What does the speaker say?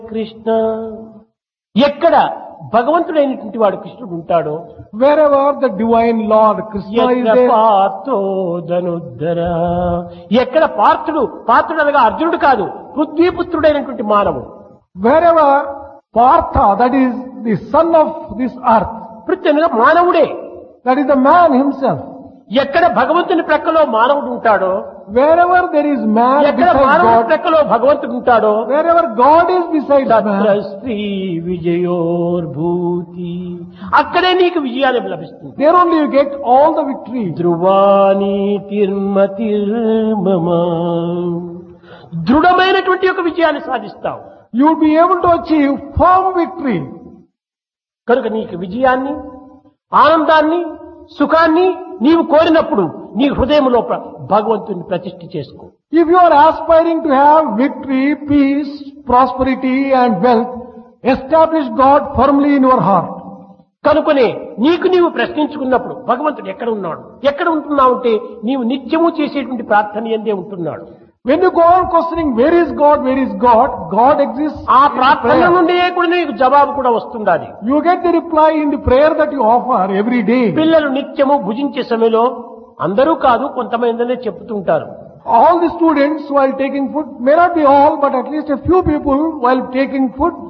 కృష్ణ ఎక్కడ భగవంతుడైనటువంటి వాడు కృష్ణుడు ఉంటాడో Wherever the divine Lord Krishna is ఎక్కడ there, పార్థోదనుద్ధర ఎక్కడ పార్థుడు పార్థుడు అనగా అర్జునుడు కాదు పృథ్వీపుత్రుడైనటువంటి మానవుడు wherever Partha, that is the son of this earth, Prithvi అనగా మానవుడే that is the man himself. ఎక్కడ భగవంతుని ప్రక్కలో మానవుడు ఉంటాడో Wherever there is man ఎక్కడ beside మానవుడి God, ప్రక్కలో భగవంతుడు ఉంటాడో wherever God is beside తత్ర man, శ్రీ విజయోర్భూతి అక్కడే నీకు విజయాన్ని లభిస్తుంది there only you get all the victory. ధ్రువాని తిర్మతిర్మమ దృఢమైనటువంటి ఒక విజయాన్ని సాధిస్తావు You will be able to achieve firm victory. కనుక నీకు విజయాన్ని ఆనందాన్ని సుఖాన్ని నీవు కోరినప్పుడు నీ హృదయంలో ప్ర- భగవంతుని ప్రతిష్ఠ చేసుకో If you are aspiring to have victory, peace, prosperity and wealth, establish God firmly in your heart. కనుకనే నీకు నీవు ప్రశ్నించుకున్నప్పుడు భగవంతుడు ఎక్కడ ఉన్నాడు ఎక్కడ ఉంటున్నావు అంటే నీవు నిత్యము చేసేటువంటి ప్రార్థన ఎందే ఉంటున్నాడు When you go on questioning where is God, where is God, God exists ఆ in ప్రార్థన prayer. నుండే కూడా నీకు జవాబు కూడా వస్తుండాలి You get the reply in the prayer that you offer every day. పిల్లలు నిత్యము భుజించే సమయంలో అందరూ కాదు కొంతమందినే చెప్తుంటారు All the students while taking food, may not be all, but at least a few people while taking food